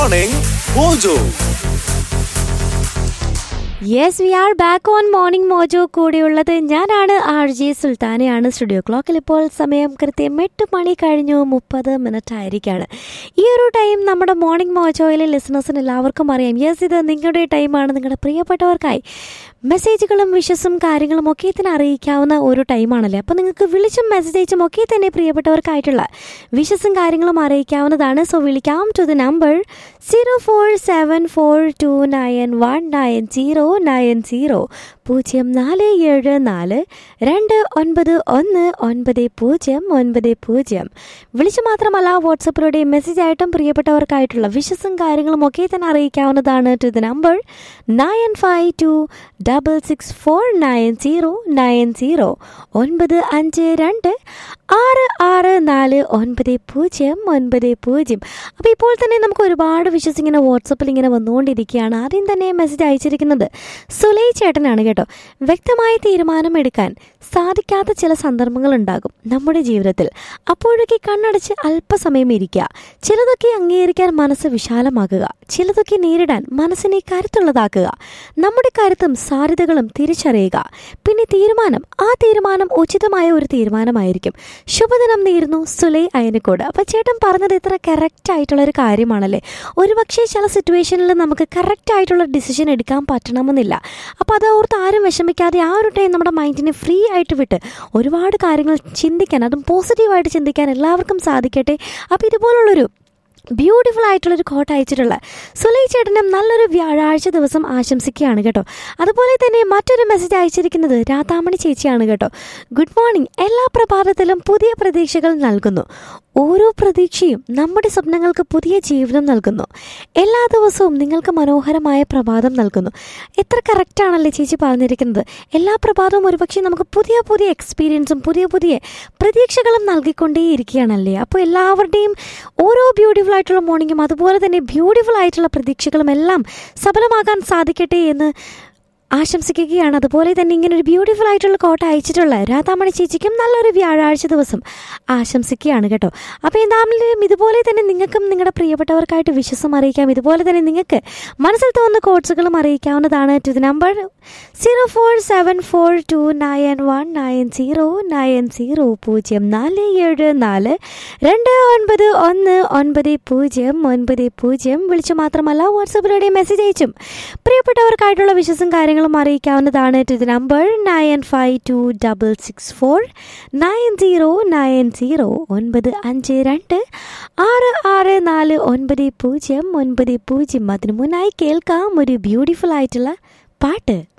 morning mojo yes we are back on morning mojo കൂടെയുള്ളത് ഞാനാണ് R J സുൽത്താനയാണ് studio ക്ലോക്കിൽ ഇപ്പോൾ സമയം കൃത്യം എട്ട് മണി കഴിഞ്ഞു മുപ്പത് മിനിറ്റ് ആയിരിക്കാണ് ഈ ഒരു ടൈം നമ്മുടെ മോർണിംഗ് മോജോയിലെ ലിസണേഴ്സിന് എല്ലാവർക്കും അറിയാം യെസ് ഇത് നിങ്ങളുടെ ടൈമാണ് നിങ്ങളുടെ പ്രിയപ്പെട്ടവർക്കായി മെസ്സേജുകളും വിഷസും കാര്യങ്ങളും ഒക്കെ തന്നെ അറിയിക്കാവുന്ന ഒരു ടൈമാണല്ലേ അപ്പോൾ നിങ്ങൾക്ക് വിളിച്ചും മെസ്സേജ് അയച്ചും ഒക്കെ തന്നെ പ്രിയപ്പെട്ടവർക്കായിട്ടുള്ള വിഷസും കാര്യങ്ങളും അറിയിക്കാവുന്നതാണ് സോ വിളിക്കാം to the number zero four seven four two nine one nine zero nine zero പൂജ്യം നാല് ഏഴ് നാല് രണ്ട് ഒൻപത് ഒന്ന് ഒൻപത് പൂജ്യം ഒൻപത് പൂജ്യം വിളിച്ചു മാത്രമല്ല വാട്സപ്പിലൂടെ മെസ്സേജ് ആയിട്ടും പ്രിയപ്പെട്ടവർക്കായിട്ടുള്ള വിഷസും കാര്യങ്ങളും ഒക്കെ തന്നെ അറിയിക്കാവുന്നതാണ് to the number nine five two double six four nine zero nine zero ഒൻപത് അഞ്ച് രണ്ട് ആറ് ആറ് നാല് ഒൻപത് പൂജ്യം ഒൻപത് പൂജ്യം അപ്പോൾ ഇപ്പോൾ തന്നെ നമുക്ക് ഒരുപാട് വിഷസ് ഇങ്ങനെ വാട്സപ്പിൽ ഇങ്ങനെ വന്നുകൊണ്ടിരിക്കുകയാണ് ആദ്യം തന്നെ മെസ്സേജ് അയച്ചിരിക്കുന്നത് സുലൈ ചേട്ടനാണ് കേട്ടോ വ്യക്തമായ തീരുമാനം എടുക്കാൻ സാധിക്കാത്ത ചില സന്ദർഭങ്ങൾ ഉണ്ടാകും നമ്മുടെ ജീവിതത്തിൽ അപ്പോഴൊക്കെ കണ്ണടച്ച് അല്പസമയം ഇരിക്കുക ചിലതൊക്കെ അംഗീകരിക്കാൻ മനസ്സ് വിശാലമാക്കുക ചിലതൊക്കെ നേരിടാൻ മനസ്സിനെ കരുത്തുള്ളതാക്കുക നമ്മുടെ കരുത്തും സാധ്യതകളും തിരിച്ചറിയുക പിന്നെ തീരുമാനം ആ തീരുമാനം ഉചിതമായ ഒരു തീരുമാനമായിരിക്കും ശുഭദിനം നേരുന്നു സുലൈ അയനക്കോട് അപ്പോൾ ചേട്ടൻ പറഞ്ഞത് ഇത്ര കറക്റ്റ് ആയിട്ടുള്ള ഒരു കാര്യമാണല്ലേ ഒരുപക്ഷെ ചില സിറ്റുവേഷനിൽ നമുക്ക് കറക്റ്റ് ആയിട്ടുള്ള ഡിസിഷൻ എടുക്കാൻ പറ്റണമെന്നില്ല അപ്പോൾ അത് ഓർത്ത് ആരും വിഷമിക്കാതെ ആ ഒരു ടൈം നമ്മുടെ മൈൻഡിനെ ഫ്രീ ആയിട്ട് വിട്ട് ഒരുപാട് കാര്യങ്ങൾ ചിന്തിക്കാൻ അതും പോസിറ്റീവായിട്ട് ചിന്തിക്കാൻ എല്ലാവർക്കും സാധിക്കട്ടെ അപ്പോൾ ഇതുപോലുള്ളൊരു ബ്യൂട്ടിഫുൾ ആയിട്ടുള്ളൊരു കോട്ട് അയച്ചിട്ടുള്ള സുലൈ ചേട്ടനും നല്ലൊരു വ്യാഴാഴ്ച ദിവസം ആശംസിക്കുകയാണ് കേട്ടോ അതുപോലെ തന്നെ മറ്റൊരു മെസ്സേജ് അയച്ചിരിക്കുന്നത് രാധാമണി ചേച്ചിയാണ് കേട്ടോ ഗുഡ് മോർണിംഗ് എല്ലാ പ്രഭാതത്തിലും പുതിയ പ്രതീക്ഷകൾ നൽകുന്നു ഓരോ പ്രതീക്ഷയും നമ്മുടെ സ്വപ്നങ്ങൾക്ക് പുതിയ ജീവിതം നൽകുന്നു എല്ലാ ദിവസവും നിങ്ങൾക്ക് മനോഹരമായ പ്രഭാതം നൽകുന്നു എത്ര കറക്റ്റാണല്ലേ ചേച്ചി പറഞ്ഞിരിക്കുന്നത് എല്ലാ പ്രഭാതവും ഒരുപക്ഷെ നമുക്ക് പുതിയ പുതിയ എക്സ്പീരിയൻസും പുതിയ പുതിയ പ്രതീക്ഷകളും നൽകിക്കൊണ്ടേയിരിക്കുകയാണല്ലേ അപ്പോൾ എല്ലാവരുടെയും ഓരോ ബ്യൂട്ടിഫുൾ ആയിട്ടുള്ള മോർണിംഗും അതുപോലെ തന്നെ ബ്യൂട്ടിഫുൾ ആയിട്ടുള്ള പ്രതീക്ഷകളും എല്ലാം സഫലമാകാൻ സാധിക്കട്ടെ എന്ന് ആശംസിക്കുകയാണ് അതുപോലെ തന്നെ ഇങ്ങനെ ഒരു ബ്യൂട്ടിഫുൾ ആയിട്ടുള്ള കോട്ട അയച്ചിട്ടുള്ള രാധാമണി ചേച്ചിക്കും നല്ലൊരു വ്യാഴാഴ്ച ദിവസം ആശംസിക്കുകയാണ് കേട്ടോ അപ്പോൾ എന്തായാലും ഇതുപോലെ തന്നെ നിങ്ങൾക്കും നിങ്ങളുടെ പ്രിയപ്പെട്ടവർക്കായിട്ട് വിശ്വസം അറിയിക്കാം ഇതുപോലെ തന്നെ നിങ്ങൾക്ക് മനസ്സിൽ തോന്നുന്ന കോഡ്സുകളും അറിയിക്കാവുന്നതാണ് to the number zero four seven four two nine one nine zero nine zero പൂജ്യം നാല് ഏഴ് നാല് രണ്ട് ഒൻപത് ഒന്ന് ഒൻപത് പൂജ്യം ഒൻപത് പൂജ്യം വിളിച്ചു മാത്രമല്ല വാട്സപ്പിലൂടെ മെസ്സേജ് അയച്ചും പ്രിയപ്പെട്ടവർക്കായിട്ടുള്ള വിശ്വസം കാര്യങ്ങളും അറിയിക്കാവുന്നതാണ് to the number nine five two double six four nine zero nine zero ഒൻപത് അഞ്ച് രണ്ട് ആറ് ആറ് നാല് ഒൻപത് പൂജ്യം ഒൻപത് പൂജ്യം അതിനു മുന്നായി കേൾക്കാം ഒരു ബ്യൂട്ടിഫുൾ ആയിട്ടുള്ള പാട്ട്